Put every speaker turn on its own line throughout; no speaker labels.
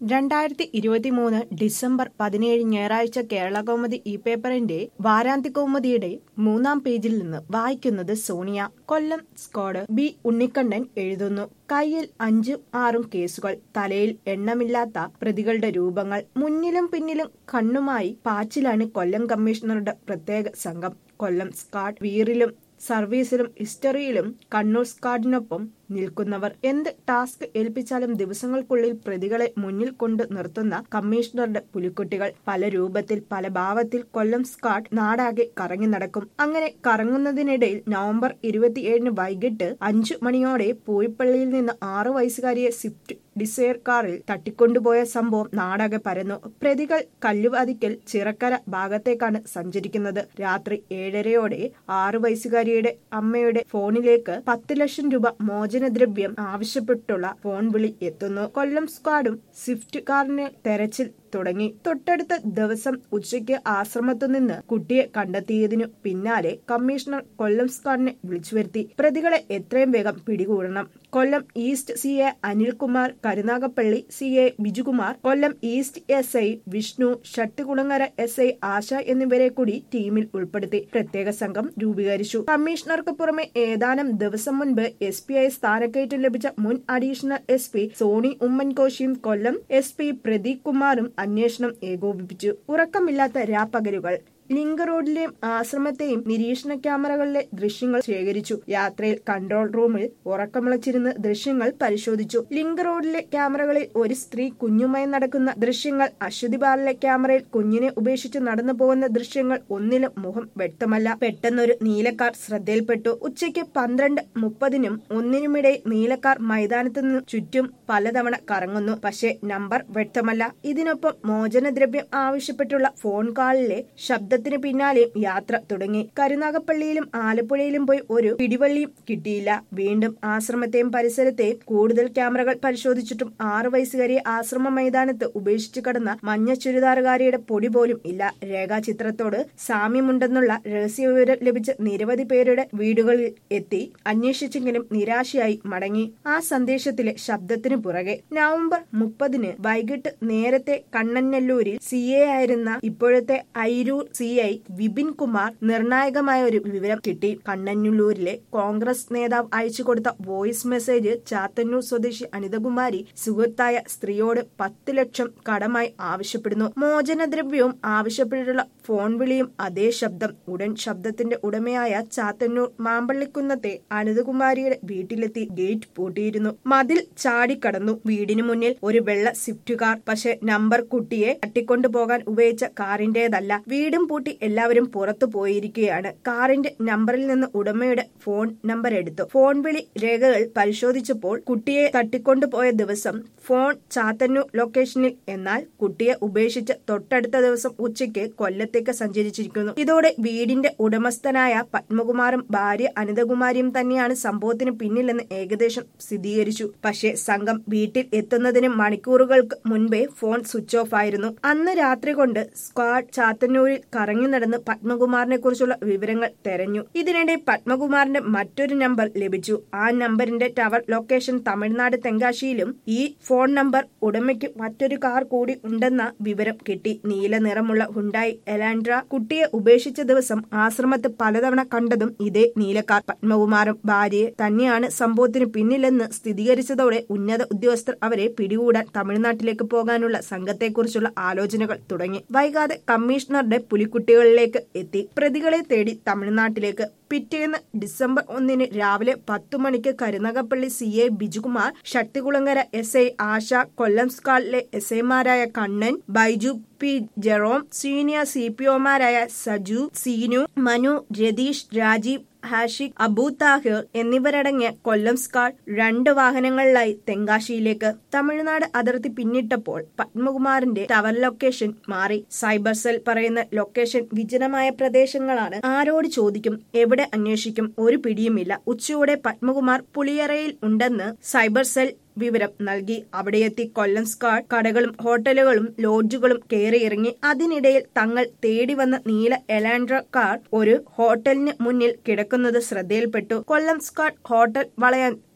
രണ്ടായിരത്തി ഇരുപത്തിമൂന്ന് ഡിസംബർ പതിനേഴ് ഞായറാഴ്ച കേരള കൗമുദി ഈ പേപ്പറിന്റെ വാരാന്ത്യ കൗമുദിയുടെ മൂന്നാം പേജിൽ നിന്ന് വായിക്കുന്നത് സോണിയ കൊല്ലം സ്ക്വാഡ് ബി ഉണ്ണിക്കണ്ണൻ എഴുതുന്നു കയ്യിൽ അഞ്ചും ആറും കേസുകൾ തലയിൽ എണ്ണമില്ലാത്ത പ്രതികളുടെ രൂപങ്ങൾ മുന്നിലും പിന്നിലും കണ്ണുമായി പാച്ചിലാണ് കൊല്ലം കമ്മീഷണറുടെ പ്രത്യേക സംഘം കൊല്ലം സ്ക്വാഡ് വീറിലും സർവീസിലും ഹിസ്റ്ററിയിലും കണ്ണൂർ സ്ക്വാഡിനൊപ്പം നിൽക്കുന്നവർ എന്ത് ടാസ്ക് ഏൽപ്പിച്ചാലും ദിവസങ്ങൾക്കുള്ളിൽ പ്രതികളെ മുന്നിൽ കൊണ്ട് നിർത്തുന്ന കമ്മീഷണറുടെ പുലിക്കുട്ടികൾ പല രൂപത്തിൽ പല ഭാവത്തിൽ കൊല്ലം സ്ക്വാഡ് നാടാകെ കറങ്ങി നടക്കും അങ്ങനെ കറങ്ങുന്നതിനിടയിൽ നവംബർ ഇരുപത്തിയേഴിന് വൈകിട്ട് അഞ്ചു മണിയോടെ പൂയിപ്പള്ളിയിൽ നിന്ന് ആറു വയസ്സുകാരിയെ സ്വിഫ്റ്റ് ഡിസയർ കാറിൽ തട്ടിക്കൊണ്ടുപോയ സംഭവം നാടാകെ പരന്നു പ്രതികൾ കല്ലുവാതിക്കൽ ചിറക്കര ഭാഗത്തേക്കാണ് സഞ്ചരിക്കുന്നത് രാത്രി ഏഴരയോടെ ആറു വയസ്സുകാരിയുടെ അമ്മയുടെ ഫോണിലേക്ക് പത്ത് ലക്ഷം രൂപ മോചനദ്രവ്യം ആവശ്യപ്പെട്ടുള്ള ഫോൺ വിളി എത്തുന്നു കൊല്ലം സ്ക്വാഡും സ്വിഫ്റ്റ് കാറിന് തെരച്ചിൽ തുടങ്ങി തൊട്ടടുത്ത ദിവസം ഉച്ചയ്ക്ക് ആശ്രമത്തു നിന്ന് കുട്ടിയെ കണ്ടെത്തിയതിനു പിന്നാലെ കമ്മീഷണർ കൊല്ലം സ്ക്വാഡിനെ വിളിച്ചു വരുത്തി പ്രതികളെ എത്രയും വേഗം പിടികൂടണം Kollam east C A Anilkumar Karunagappally C A Bijukumar Kollam east S I Vishnu Shattukulangara S I Asha എന്നിവരെ കൂടി ടീമിൽ ഉൾപ്പെടുത്തി പ്രത്യേക സംഘം രൂപീകരിച്ചു കമ്മീഷണർക്ക് പുറമെ ഏതാനും ദിവസം മുൻപ് എസ് പി ഐ സ്ഥാനക്കയറ്റം ലഭിച്ച മുൻ അഡീഷണൽ എസ് പി സോണി ഉമ്മൻകോശിയും കൊല്ലം എസ് പി പ്രദീപ് കുമാറും അന്വേഷണം ഏകോപിപ്പിച്ചു ഉറക്കമില്ലാത്ത രാപ്പകലുകൾ ലിങ്ക് റോഡിലെയും ആശ്രമത്തെയും നിരീക്ഷണ ക്യാമറകളിലെ ദൃശ്യങ്ങൾ ശേഖരിച്ചു യാത്രയിൽ കൺട്രോൾ റൂമിൽ ഉറക്കമിളച്ചിരുന്ന് ദൃശ്യങ്ങൾ പരിശോധിച്ചു ലിങ്ക് റോഡിലെ ക്യാമറകളിൽ ഒരു സ്ത്രീ കുഞ്ഞുമായി നടക്കുന്ന ദൃശ്യങ്ങൾ അശ്വതി ബാറിലെ ക്യാമറയിൽ കുഞ്ഞിനെ ഉപേക്ഷിച്ച് നടന്നു പോകുന്ന ദൃശ്യങ്ങൾ ഒന്നിലും മുഖം വ്യക്തമല്ല പെട്ടെന്നൊരു നീലക്കാർ ശ്രദ്ധയിൽപ്പെട്ടു ഉച്ചയ്ക്ക് പന്ത്രണ്ട് മുപ്പതിനും ഒന്നിനുമിടയിൽ നീലക്കാർ മൈതാനത്ത് നിന്ന് ചുറ്റും പലതവണ കറങ്ങുന്നു പക്ഷേ നമ്പർ വ്യക്തമല്ല ഇതിനൊപ്പം മോചനദ്രവ്യം ആവശ്യപ്പെട്ടുള്ള ഫോൺ കാളിലെ ശബ്ദത്തിന് പിന്നാലെയും യാത്ര തുടങ്ങി കരുനാഗപ്പള്ളിയിലും ആലപ്പുഴയിലും പോയി ഒരു പിടിവള്ളിയും കിട്ടിയില്ല വീണ്ടും ആശ്രമത്തെയും പരിസരത്തെയും കൂടുതൽ ക്യാമറകൾ പരിശോധിച്ചിട്ടും ആറു വയസ്സുകാരിയെ ആശ്രമ മൈതാനത്ത് ഉപേക്ഷിച്ചു കടന്ന മഞ്ഞ ചുരിദാറുകാരിയുടെ പൊടി പോലും ഇല്ല രേഖാചിത്രത്തോട് സാമ്യമുണ്ടെന്നുള്ള രഹസ്യവിവരം ലഭിച്ച നിരവധി പേരുടെ വീടുകളിൽ എത്തി അന്വേഷിച്ചെങ്കിലും നിരാശയായി മടങ്ങി ആ സന്ദേശത്തിലെ ശബ്ദത്തിനു പുറകെ നവംബർ മുപ്പതിന് വൈകിട്ട് നേരത്തെ കണ്ണന്നല്ലൂരിൽ സി എ ആയിരുന്ന ഇപ്പോഴത്തെ ഐരൂർ സി ഐ വിപിൻ കുമാർ നിർണായകമായ ഒരു വിവരം കിട്ടി കണ്ണന്നല്ലൂരിലെ കോൺഗ്രസ് നേതാവ് അയച്ചു കൊടുത്ത വോയിസ് മെസ്സേജ് ചാത്തന്നൂർ സ്വദേശി അനിതകുമാരി സുഹൃത്തായ സ്ത്രീയോട് പത്ത് ലക്ഷം കടമായി ആവശ്യപ്പെടുന്നു മോചനദ്രവ്യവും ആവശ്യപ്പെട്ടിട്ടുള്ള ഫോൺ വിളിയും അതേ ശബ്ദം ഉടൻ ശബ്ദത്തിന്റെ ഉടമയായ ചാത്തന്നൂർ മാമ്പള്ളിക്കുന്നത്തെ അനിതകുമാരിയുടെ വീട്ടിലെത്തി ഗേറ്റ് പൂട്ടിയിരുന്നു മതിൽ ചാടിക്കടന്നു വീടിനു മുന്നിൽ ഒരു വെള്ള സ്വിഫ്റ്റ് കാർ പക്ഷെ നമ്പർ കുട്ടിയെ തട്ടിക്കൊണ്ടുപോകാൻ ഉപയോഗിച്ച കാറിന്റേതല്ല വീടും പൂട്ടി എല്ലാവരും പുറത്തു പോയിരിക്കുകയാണ് കാറിന്റെ നമ്പറിൽ നിന്ന് ഉടമയുടെ ഫോൺ നമ്പർ എടുത്തു ഫോൺ വിളി രേഖകൾ പരിശോധിച്ചപ്പോൾ കുട്ടിയെ തട്ടിക്കൊണ്ടുപോയ ദിവസം ഫോൺ ചാത്തന്നൂർ ലൊക്കേഷനിൽ എന്നാൽ കുട്ടിയെ ഉപേക്ഷിച്ച് തൊട്ടടുത്ത ദിവസം ഉച്ചയ്ക്ക് കൊല്ലത്തേക്ക് സഞ്ചരിച്ചിരിക്കുന്നു ഇതോടെ വീടിന്റെ ഉടമസ്ഥനായ പത്മകുമാറും ഭാര്യ അനിതകുമാരിയും തന്നെയാണ് സംഭവത്തിന് പിന്നിലെന്ന് ഏകദേശം സ്ഥിരീകരിച്ചു പക്ഷേ സംഘം വീട്ടിൽ എത്തുന്നതിന് മണിക്കൂറുകൾക്ക് മുൻപേ ഫോൺ സ്വിച്ച് ഓഫ് ആയിരുന്നു അന്ന് രാത്രി കൊണ്ട് സ്ക്വാഡ് ചാത്തന്നൂരിൽ കറങ്ങി നടന്ന് പത്മകുമാറിനെ കുറിച്ചുള്ള വിവരങ്ങൾ തെരഞ്ഞു ഇതിനിടെ പത്മകുമാറിന്റെ മറ്റൊരു നമ്പർ ലഭിച്ചു ആ നമ്പറിന്റെ ടവർ ലൊക്കേഷൻ തമിഴ്നാട് തെങ്കാശിയിലും ഈ ഫോൺ നമ്പർ ഉടമയ്ക്ക് മറ്റൊരു കാർ കൂടി ഉണ്ടെന്ന വിവരം കിട്ടി നീല നിറമുള്ള ഹുണ്ടായി എലാൻഡ്ര കുട്ടിയെ ഉപേക്ഷിച്ച ദിവസം ആശ്രമത്ത് പലതവണ കണ്ടതും ഇതേ നീലക്കാർ പത്മകുമാറും ഭാര്യയെ തന്നെയാണ് സംഭവത്തിന് പിന്നിലെന്ന് സ്ഥിരീകരിച്ചതോടെ ഉന്നത ഉദ്യോഗസ്ഥർ അവരെ പിടികൂടാൻ തമിഴ്നാട്ടിലേക്ക് പോകാനുള്ള സംഘത്തെക്കുറിച്ചുള്ള ആലോചനകൾ തുടങ്ങി വൈകാതെ കമ്മീഷണറുടെ പുലിക്കുട്ടികളിലേക്ക് എത്തി പ്രതികളെ തേടി തമിഴ്നാട്ടിലേക്ക് പിറ്റേന്ന് ഡിസംബർ ഒന്നിന് രാവിലെ പത്തു മണിക്ക് Karunagappally C A Bijukumar Sakthikulangara S I Asha Kollam സ്കാളിലെ എസ് ഐമാരായ Kannan Baiju P Jerome senior C P ഒമാരായ സജു സീനു മനു രതീഷ് രാജീവ് ഹാഷിഖ് അബൂ താഹിർ എന്നിവരടങ്ങിയ കൊല്ലം സ്കാഡ് രണ്ട് വാഹനങ്ങളിലായി തെങ്കാശിയിലേക്ക് തമിഴ്നാട് അതിർത്തി പിന്നിട്ടപ്പോൾ പത്മകുമാറിന്റെ ടവർ ലൊക്കേഷൻ മാറി സൈബർ സെൽ പറയുന്ന ലൊക്കേഷൻ വിജനമായ പ്രദേശങ്ങളാണ് ആരോട് ചോദിക്കും എവിടെ അന്വേഷിക്കും ഒരു പിടിയുമില്ല ഉച്ചയോടെ പത്മകുമാർ പുളിയറയിൽ ഉണ്ടെന്ന് സൈബർ സെൽ വിവരം നൽകി അവിടെയെത്തി കൊല്ലം സ്കാഡ് കടകളും ഹോട്ടലുകളും ലോഡ്ജുകളും കയറിയിറങ്ങി അതിനിടയിൽ തങ്ങൾ തേടി വന്ന നീല എലാൻഡ്ര കാർ ഒരു ഹോട്ടലിന് മുന്നിൽ കിടക്കുന്നത് ശ്രദ്ധയിൽപ്പെട്ടു കൊല്ലം സ്കാഡ് ഹോട്ടൽ വളയാൻ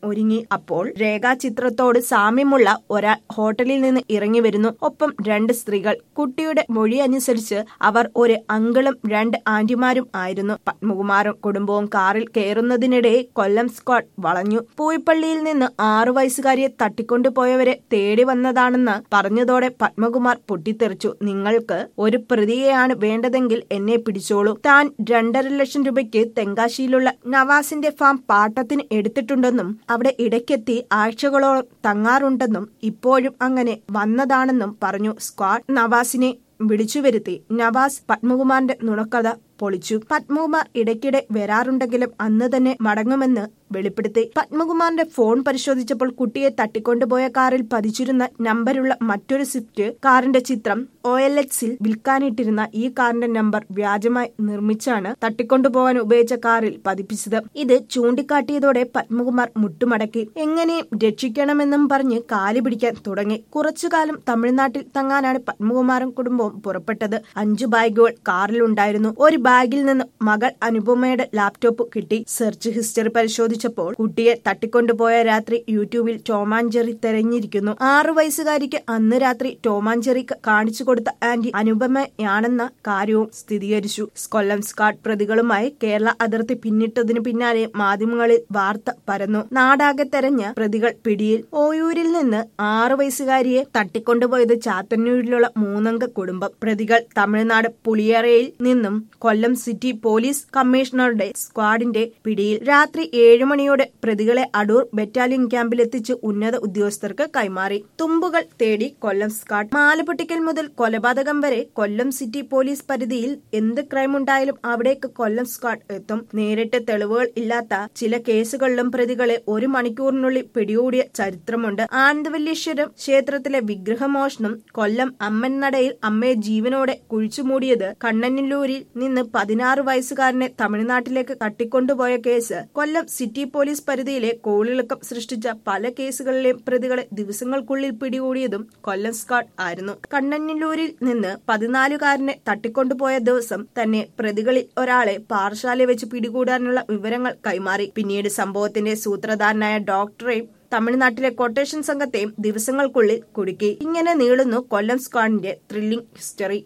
ഒരുങ്ങി അപ്പോൾ രേഖാചിത്രത്തോട് സാമ്യമുള്ള ഒരാൾ ഹോട്ടലിൽ നിന്ന് ഇറങ്ങി വരുന്നു ഒപ്പം രണ്ട് സ്ത്രീകൾ കുട്ടിയുടെ മൊഴി അനുസരിച്ച് അവർ ഒരു അങ്കിളും രണ്ട് ആന്റിമാരും ആയിരുന്നു പത്മകുമാറും കുടുംബവും കാറിൽ കയറുന്നതിനിടെ കൊല്ലം സ്ക്വാഡ് വളഞ്ഞു പൂയിപ്പള്ളിയിൽ നിന്ന് ആറു വയസ്സുകാരിയെ തട്ടിക്കൊണ്ടുപോയവരെ തേടി വന്നതാണെന്ന് പറഞ്ഞതോടെ പത്മകുമാർ പൊട്ടിത്തെറിച്ചു നിങ്ങൾക്ക് ഒരു പ്രതിയെയാണ് വേണ്ടതെങ്കിൽ എന്നെ പിടിച്ചോളൂ താൻ രണ്ടര ലക്ഷം രൂപയ്ക്ക് തെങ്കാശിയിലുള്ള നവാസിന്റെ ഫാം പാട്ടത്തിന് എടുത്തിട്ടുണ്ടെന്നും അവിടെ ഇടയ്ക്കെത്തി ആഴ്ചകളോളം തങ്ങാറുണ്ടെന്നും ഇപ്പോഴും അങ്ങനെ വന്നതാണെന്നും പറഞ്ഞു സ്ക്വാഡ് നവാസിനെ വിളിച്ചുവരുത്തി നവാസ് പത്മകുമാറിന്റെ നുണക്കഥ പൊളിച്ചു പത്മകുമാർ ഇടയ്ക്കിടെ വരാറുണ്ടെങ്കിലും അന്ന് തന്നെ മടങ്ങുമെന്ന് വെളിപ്പെടുത്തി പത്മകുമാറിന്റെ ഫോൺ പരിശോധിച്ചപ്പോൾ കുട്ടിയെ തട്ടിക്കൊണ്ടുപോയ കാറിൽ പതിച്ചിരുന്ന നമ്പരുള്ള മറ്റൊരു സ്വിഫ്റ്റ് കാറിന്റെ ചിത്രം ഒ എൽ എക്സിൽ വിൽക്കാനിട്ടിരുന്ന ഈ കാറിന്റെ നമ്പർ വ്യാജമായി നിർമ്മിച്ചാണ് തട്ടിക്കൊണ്ടുപോകാൻ ഉപയോഗിച്ച കാറിൽ പതിപ്പിച്ചത് ഇത് ചൂണ്ടിക്കാട്ടിയതോടെ പത്മകുമാർ മുട്ടുമടക്കി എങ്ങനെയും രക്ഷിക്കണമെന്നും പറഞ്ഞ് കാലി പിടിക്കാൻ തുടങ്ങി കുറച്ചുകാലം തമിഴ്നാട്ടിൽ തങ്ങാനാണ് പത്മകുമാറും കുടുംബവും പുറപ്പെട്ടത് അഞ്ചു ബാഗുകൾ കാറിലുണ്ടായിരുന്നു ഒരു ബാഗിൽ നിന്ന് മകൾ അനുപമയുടെ ലാപ്ടോപ്പ് കിട്ടി സെർച്ച് ഹിസ്റ്ററി പരിശോധിച്ചപ്പോൾ കുട്ടിയെ തട്ടിക്കൊണ്ടുപോയ രാത്രി യൂട്യൂബിൽ ടോമാഞ്ചെറി തെരഞ്ഞിരിക്കുന്നു ആറു വയസ്സുകാരിക്ക് അന്ന് രാത്രി ടോമാഞ്ചെറി കാണിച്ചു കൊടുത്ത ആന്റി അനുപമയാണെന്ന കാര്യവും സ്ഥിരീകരിച്ചു കൊല്ലം സ്കാഡ് പ്രതികളുമായി കേരള അതിർത്തി പിന്നിട്ടതിനു പിന്നാലെ മാധ്യമങ്ങളിൽ വാർത്ത പരന്നു നാടാകെ തെരഞ്ഞ പ്രതികൾ പിടിയിൽ ഓയൂരിൽ നിന്ന് ആറു വയസ്സുകാരിയെ തട്ടിക്കൊണ്ടുപോയത് ചാത്തന്നൂരിലുള്ള മൂന്നംഗ കുടുംബം പ്രതികൾ തമിഴ്നാട് പുളിയറയിൽ നിന്നും കൊല്ലം സിറ്റി പോലീസ് കമ്മീഷണറുടെ സ്ക്വാഡിന്റെ പിടിയിൽ രാത്രി ഏഴു മണിയോടെ പ്രതികളെ അടൂർ ബറ്റാലിയൻ ക്യാമ്പിലെത്തിച്ച് ഉന്നത ഉദ്യോഗസ്ഥർക്ക് കൈമാറി തുമ്പുകൾ തേടി കൊല്ലം സ്ക്വാഡ് മാലപ്പൊട്ടിക്കൽ മുതൽ കൊലപാതകം വരെ കൊല്ലം സിറ്റി പോലീസ് പരിധിയിൽ എന്ത് ക്രൈം ഉണ്ടായാലും അവിടേക്ക് കൊല്ലം സ്ക്വാഡ് എത്തും നേരിട്ട് തെളിവുകൾ ഇല്ലാത്ത ചില കേസുകളിലും പ്രതികളെ ഒരു മണിക്കൂറിനുള്ളിൽ പിടികൂടിയ ചരിത്രമുണ്ട് ആനന്ദവല്ലീശ്വരം ക്ഷേത്രത്തിലെ വിഗ്രഹമോഷണം കൊല്ലം അമ്മൻനടയിൽ അമ്മയെ ജീവനോടെ കുഴിച്ചുമൂടിയത് കണ്ണനല്ലൂരിൽ നിന്ന് പതിനാറ് വയസ്സുകാരനെ തമിഴ്നാട്ടിലേക്ക് തട്ടിക്കൊണ്ടുപോയ കേസ് കൊല്ലം സിറ്റി പോലീസ് പരിധിയിലെ കോളിളക്കം സൃഷ്ടിച്ച പല കേസുകളിലെയും പ്രതികളെ ദിവസങ്ങൾക്കുള്ളിൽ പിടികൂടിയതും കൊല്ലം സ്ക്വാഡ് ആയിരുന്നു കണ്ണനല്ലൂരിൽ നിന്ന് പതിനാലുകാരനെ തട്ടിക്കൊണ്ടുപോയ ദിവസം തന്നെ പ്രതികളിൽ ഒരാളെ പാറശാല വെച്ച് പിടികൂടാനുള്ള വിവരങ്ങൾ കൈമാറി പിന്നീട് സംഭവത്തിന്റെ സൂത്രധാരനായ ഡോക്ടറെയും തമിഴ്നാട്ടിലെ കൊട്ടേഷൻ സംഘത്തെയും ദിവസങ്ങൾക്കുള്ളിൽ കുടുക്കി ഇങ്ങനെ നീളുന്നു കൊല്ലം സ്ക്വാഡിന്റെ ത്രില്ലിംഗ് ഹിസ്റ്ററി